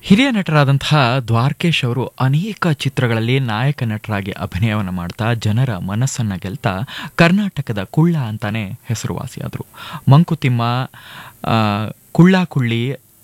ಹಿರಿಯ ನಟರಾದಂತಹ ದ್ವಾರಕೇಶ್ ಅವರು ಅನೇಕ ಚಿತ್ರಗಳಲ್ಲಿ ನಾಯಕ ನಟರಾಗಿ ಅಭಿನಯವನ್ನು ಮಾಡ್ತಾ ಜನರ ಮನಸ್ಸನ್ನು ಗೆಲ್ತಾ ಕರ್ನಾಟಕದ ಕುಳ್ಳ ಅಂತಾನೆ ಹೆಸರುವಾಸಿಯಾದರು ಮಂಕುತಿಮ್ಮ ಆ, ಕುಳ್ಳ ಕುಳ್ಳಿ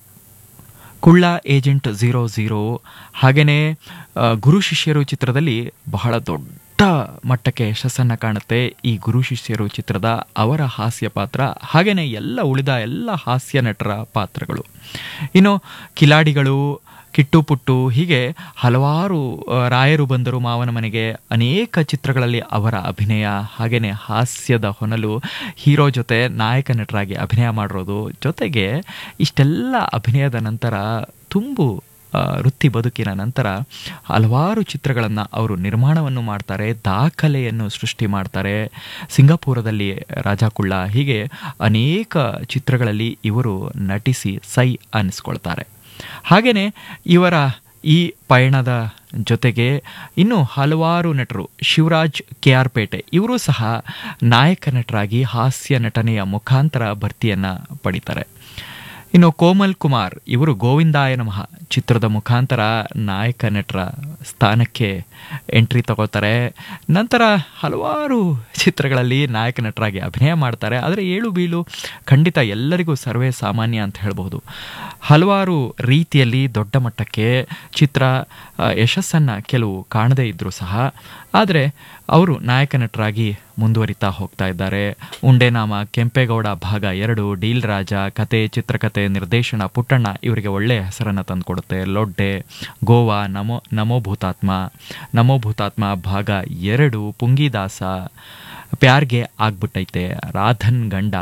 ಕುಳ್ಳ ಏಜೆಂಟ್ ಝೀರೋ ಝೀರೋ ಹಾಗೆಯೇ ಗುರು ಶಿಷ್ಯರು ಚಿತ್ರದಲ್ಲಿ ಬಹಳ ದೊಡ್ಡ ಮಟ್ಟಕ್ಕೆ ಯಶಸ್ಸನ್ನು ಕಾಣುತ್ತೆ ಈ ಗುರು ಶಿಷ್ಯರು ಚಿತ್ರದ ಅವರ ಹಾಸ್ಯ ಪಾತ್ರ ಹಾಗೆಯೇ ಎಲ್ಲ ಉಳಿದ ಎಲ್ಲ ಹಾಸ್ಯ ನಟರ ಪಾತ್ರಗಳು ಇನ್ನು ಕಿಲಾಡಿಗಳು ಕಿಟ್ಟು ಪುಟ್ಟು ಹೀಗೆ ಹಲವಾರು ಆ, ರಾಯರು ಬಂದರು ಮಾವನ ಮನೆಗೆ ಅನೇಕ ಚಿತ್ರಗಳಲ್ಲಿ ಅವರ ಅಭಿನಯ ಹಾಗೆಯೇ ಹಾಸ್ಯದ ಹೊನಲು ಹೀರೋ ಜೊತೆ ನಾಯಕ ನಟರಾಗಿ ಅಭಿನಯ ಮಾಡಿರೋದು ಜೊತೆಗೆ ಇಷ್ಟೆಲ್ಲ ಅಭಿನಯದ ನಂತರ ತುಂಬು ಆ, ವೃತ್ತಿ ಬದುಕಿನ ನಂತರ ಹಲವಾರು ಚಿತ್ರಗಳನ್ನು ಅವರು ನಿರ್ಮಾಣವನ್ನು ಮಾಡ್ತಾರೆ ದಾಖಲೆಯನ್ನು ಸೃಷ್ಟಿ ಮಾಡ್ತಾರೆ ಸಿಂಗಾಪುರದಲ್ಲಿ ರಾಜಾಕುಳ್ಳ ಹೀಗೆ ಅನೇಕ ಚಿತ್ರಗಳಲ್ಲಿ ಇವರು ನಟಿಸಿ ಸೈ ಅನ್ನಿಸ್ಕೊಳ್ತಾರೆ ಹಾಗೆಯೇ ಇವರ ಈ ಪಯಣದ ಜೊತೆಗೆ ಇನ್ನೂ ಹಲವಾರು ನಟರು ಶಿವರಾಜ್ ಕೆ ಆರ್ ಪೇಟೆ ಇವರು ಸಹ ನಾಯಕ ನಟರಾಗಿ ಹಾಸ್ಯ ನಟನೆಯ ಮುಖಾಂತರ ಭರ್ತಿಯನ್ನು ಪಡಿತಾರೆ ಇನ್ನು ಕೋಮಲ್ ಕುಮಾರ್ ಇವರು ಗೋವಿಂದಾಯ ನಮಃ ಚಿತ್ರದ ಮುಖಾಂತರ ನಾಯಕ ನಟರ ಸ್ಥಾನಕ್ಕೆ ಎಂಟ್ರಿ ತಗೋತಾರೆ ನಂತರ ಹಲವಾರು ಚಿತ್ರಗಳಲ್ಲಿ ನಾಯಕ ನಟರಾಗಿ ಅಭಿನಯ ಮಾಡ್ತಾರೆ ಆದರೆ ಏಳು ಬೀಳು ಖಂಡಿತ ಎಲ್ಲರಿಗೂ ಸರ್ವೇ ಸಾಮಾನ್ಯ ಅಂತ ಹೇಳಬಹುದು ಹಲವಾರು ರೀತಿಯಲ್ಲಿ ದೊಡ್ಡ ಮಟ್ಟಕ್ಕೆ ಚಿತ್ರ ಆ, ಯಶಸ್ಸನ್ನು ಕೆಲವು ಕಾಣದೇ ಇದ್ದರೂ ಸಹ ಆದರೆ ಅವರು ನಾಯಕ ನಟರಾಗಿ ಮುಂದುವರಿತಾ ಹೋಗ್ತಾ ಇದ್ದಾರೆ ಉಂಡೆನಾಮ ಕೆಂಪೇಗೌಡ ಭಾಗ ಎರಡು ಡೀಲ್ ರಾಜ ಕತೆ ಚಿತ್ರಕಥೆ ನಿರ್ದೇಶನ ಪುಟ್ಟಣ್ಣ ಇವರಿಗೆ ಒಳ್ಳೆಯ ಹೆಸರನ್ನು ತಂದುಕೊಡುತ್ತೆ ಲೊಡ್ಡೆ ಗೋವಾ ನಮೋ ನಮೋ ಭೂತಾತ್ಮ ನಮೋ ಭೂತಾತ್ಮ ಭಾಗ ಎರಡು ಪುಂಗಿದಾಸ ಪ್ಯಾರ್ಗೆ ಆಗ್ಬಿಟ್ಟೈತೆ ರಾಧನ್ ಗಂಡ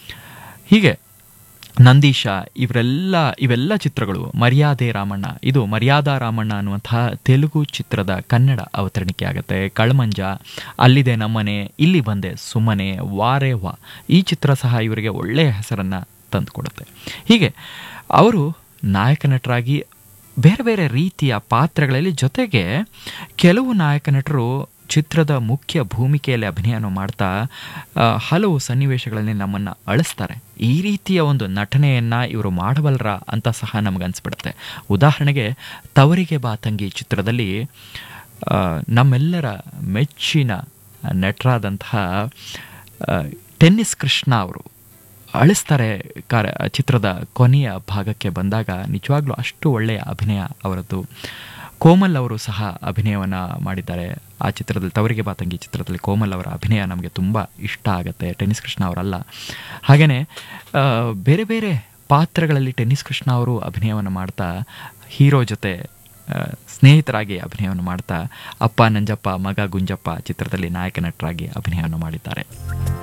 ಹೀಗೆ ನಂದೀಶ ಇವರೆಲ್ಲ ಇವೆಲ್ಲ ಚಿತ್ರಗಳು ಮರ್ಯಾದೆ ರಾಮಣ್ಣ ಇದು ಮರ್ಯಾದಾ ರಾಮಣ್ಣ ಅನ್ನುವಂತಹ ತೆಲುಗು ಚಿತ್ರದ ಕನ್ನಡ ಅವತರಣಿಕೆ ಆಗುತ್ತೆ ಕಳ್ಮಂಜ ಅಲ್ಲಿದೆ ನಮ್ಮನೆ ಇಲ್ಲಿ ಬಂದೆ ಸುಮ್ಮನೆ ವಾರೇ ವಾ ಈ ಚಿತ್ರ ಸಹ ಇವರಿಗೆ ಒಳ್ಳೆಯ ಹೆಸರನ್ನು ತಂದುಕೊಡುತ್ತೆ ಹೀಗೆ ಅವರು ನಾಯಕ ನಟರಾಗಿ ಬೇರೆ ಬೇರೆ ರೀತಿಯ ಪಾತ್ರಗಳಲ್ಲಿ ಜೊತೆಗೆ ಕೆಲವು ನಾಯಕ ನಟರು ಚಿತ್ರದ ಮುಖ್ಯ ಭೂಮಿಕೆಯಲ್ಲಿ ಅಭಿನಯನ ಮಾಡ್ತಾ ಆ, ಹಲವು ಸನ್ನಿವೇಶಗಳಲ್ಲಿ ನಮ್ಮನ್ನು ಅಳಿಸ್ತಾರೆ ಈ ರೀತಿಯ ಒಂದು ನಟನೆಯನ್ನು ಇವರು ಮಾಡಬಲ್ಲರ ಅಂತ ಸಹ ನಮಗನ್ಸ್ಬಿಡುತ್ತೆ ಉದಾಹರಣೆಗೆ ತವರಿಗೆ ಬಾ ತಂಗಿ ಚಿತ್ರದಲ್ಲಿ ಆ, ನಮ್ಮೆಲ್ಲರ ಮೆಚ್ಚಿನ ನಟರಾದಂತಹ ಆ, ಟೆನ್ನಿಸ್ ಕೃಷ್ಣ ಅವರು ಅಳಿಸ್ತಾರೆ ಕಾರ ಚಿತ್ರದ ಕೊನೆಯ ಭಾಗಕ್ಕೆ ಬಂದಾಗ ನಿಜವಾಗ್ಲೂ ಅಷ್ಟು ಒಳ್ಳೆಯ ಅಭಿನಯ ಅವರದ್ದು ಕೋಮಲ್ ಅವರು ಸಹ ಅಭಿನಯವನ್ನು ಮಾಡಿದ್ದಾರೆ ಆ ಚಿತ್ರದಲ್ಲಿ ತವರಿಗೆ ಬಾತಂಗಿ ಚಿತ್ರದಲ್ಲಿ ಕೋಮಲ್ ಅವರ ಅಭಿನಯ ನಮಗೆ ತುಂಬ ಇಷ್ಟ ಆಗುತ್ತೆ ಟೆನ್ನಿಸ್ ಕೃಷ್ಣ ಅವರಲ್ಲ ಹಾಗೆಯೇ ಬೇರೆ ಬೇರೆ ಪಾತ್ರಗಳಲ್ಲಿ ಟೆನ್ನಿಸ್ ಕೃಷ್ಣ ಅವರು ಅಭಿನಯವನ್ನು ಮಾಡ್ತಾ ಹೀರೋ ಜೊತೆ ಆ, ಸ್ನೇಹಿತರಾಗಿ ಅಭಿನಯವನ್ನು ಮಾಡ್ತಾ ಅಪ್ಪ ನಂಜಪ್ಪ ಮಗ ಗುಂಜಪ್ಪ ಚಿತ್ರದಲ್ಲಿ ನಾಯಕ ನಟರಾಗಿ ಅಭಿನಯವನ್ನು ಮಾಡಿದ್ದಾರೆ